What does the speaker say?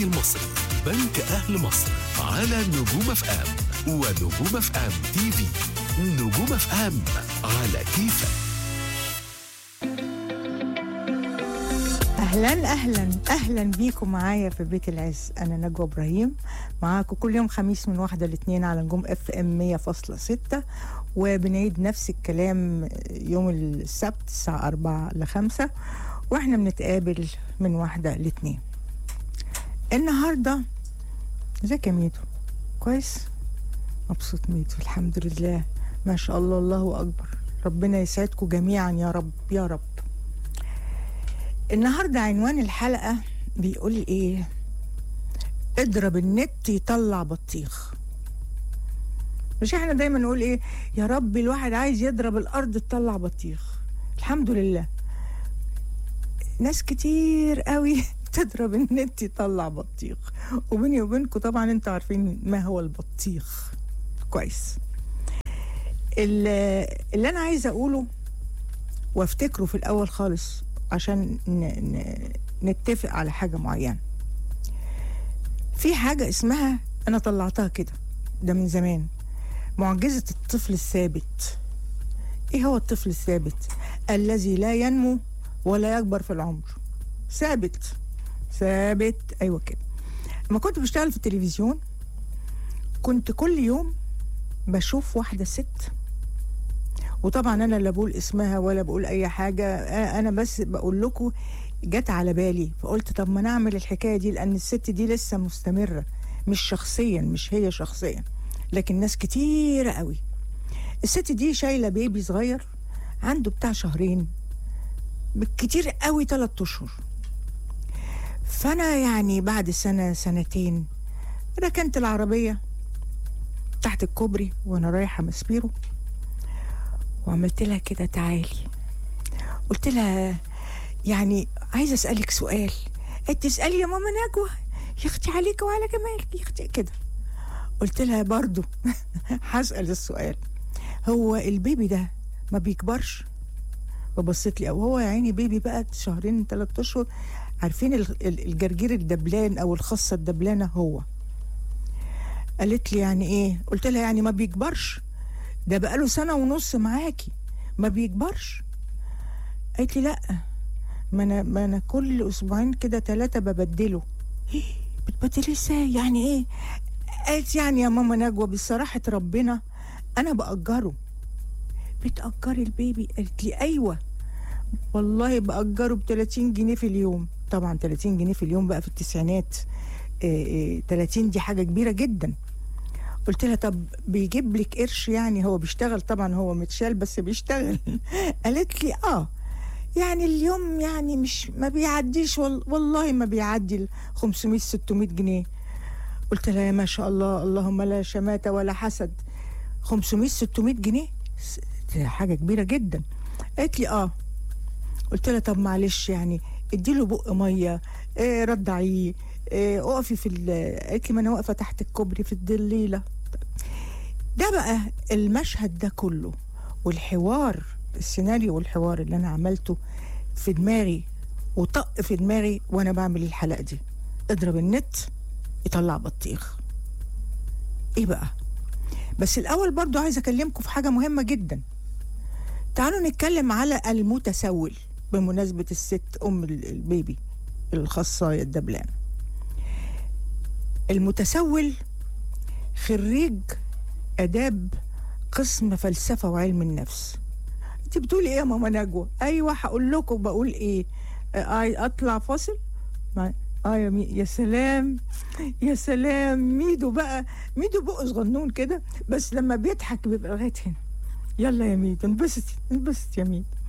التجاري المصري بنك أهل مصر على نجوم اف ام ونجوم اف ام تي في نجوم اف ام على كيفك اهلا اهلا اهلا بيكم معايا في بيت العز انا نجوى ابراهيم معاكم كل يوم خميس من واحدة لاثنين على نجوم اف ام 100.6 وبنعيد نفس الكلام يوم السبت الساعة 4 ل 5 واحنا بنتقابل من واحدة لاثنين النهاردة ازيك يا ميدو كويس مبسوط ميدو الحمد لله ما شاء الله الله اكبر ربنا يسعدكم جميعا يا رب يا رب النهارده عنوان الحلقه بيقول ايه اضرب النت يطلع بطيخ مش احنا دايما نقول ايه يا رب الواحد عايز يضرب الارض تطلع بطيخ الحمد لله ناس كتير قوي تضرب النت يطلع بطيخ وبيني وبينكم طبعا انتوا عارفين ما هو البطيخ كويس اللي اللي انا عايزه اقوله وافتكره في الاول خالص عشان ن... ن... نتفق على حاجه معينه في حاجه اسمها انا طلعتها كده ده من زمان معجزه الطفل الثابت ايه هو الطفل الثابت الذي لا ينمو ولا يكبر في العمر ثابت ثابت ايوه كده لما كنت بشتغل في التلفزيون كنت كل يوم بشوف واحده ست وطبعا انا لا بقول اسمها ولا بقول اي حاجه انا بس بقول لكم جت على بالي فقلت طب ما نعمل الحكايه دي لان الست دي لسه مستمره مش شخصيا مش هي شخصيا لكن ناس كتير قوي الست دي شايله بيبي صغير عنده بتاع شهرين بالكتير قوي ثلاث اشهر فانا يعني بعد سنه سنتين ركنت العربيه تحت الكوبري وانا رايحه مسبيرو وعملت لها كده تعالي قلت لها يعني عايزه اسالك سؤال انت تسالي يا ماما نجوى يا اختي عليك وعلى جمالك يا اختي كده قلت لها برضو هسال السؤال هو البيبي ده ما بيكبرش فبصت لي او هو يا عيني بيبي بقى شهرين ثلاث اشهر عارفين الجرجير الدبلان او الخاصه الدبلانه هو قالت لي يعني ايه قلت لها يعني ما بيكبرش ده بقاله سنة ونص معاكي ما بيكبرش قالت لي لا ما انا ما انا كل اسبوعين كده ثلاثة ببدله إيه بتبدلي ازاي يعني ايه قالت يعني يا ماما نجوى بصراحة ربنا انا بأجره بتأجري البيبي قالت لي ايوه والله بأجره ب 30 جنيه في اليوم طبعا 30 جنيه في اليوم بقى في التسعينات إيه إيه 30 دي حاجة كبيرة جدا قلت لها طب بيجيب لك قرش يعني هو بيشتغل طبعا هو متشال بس بيشتغل قالت لي اه يعني اليوم يعني مش ما بيعديش والله ما بيعدي ال 500 600 جنيه قلت لها يا ما شاء الله اللهم لا شماتة ولا حسد 500 600 جنيه حاجة كبيرة جدا قالت لي اه قلت لها طب معلش يعني اديله بق ميه إيه رضعيه إيه اقفي في قالت لي ما انا واقفه تحت الكوبري في الضليله ده بقى المشهد ده كله والحوار السيناريو والحوار اللي انا عملته في دماغي وطق في دماغي وانا بعمل الحلقه دي اضرب النت يطلع بطيخ ايه بقى بس الاول برضو عايزه اكلمكم في حاجه مهمه جدا تعالوا نتكلم على المتسول بمناسبه الست ام البيبي الخاصه الدبلان المتسول خريج اداب قسم فلسفه وعلم النفس انت بتقولي ايه يا ماما نجوى ايوه هقول لكم بقول ايه آه اطلع فاصل اه يا مي يا سلام يا سلام ميدو بقى ميدو بقه صغنون كده بس لما بيضحك بيبقى لغايه هنا يلا يا ميدو انبسطي انبسطي يا ميدو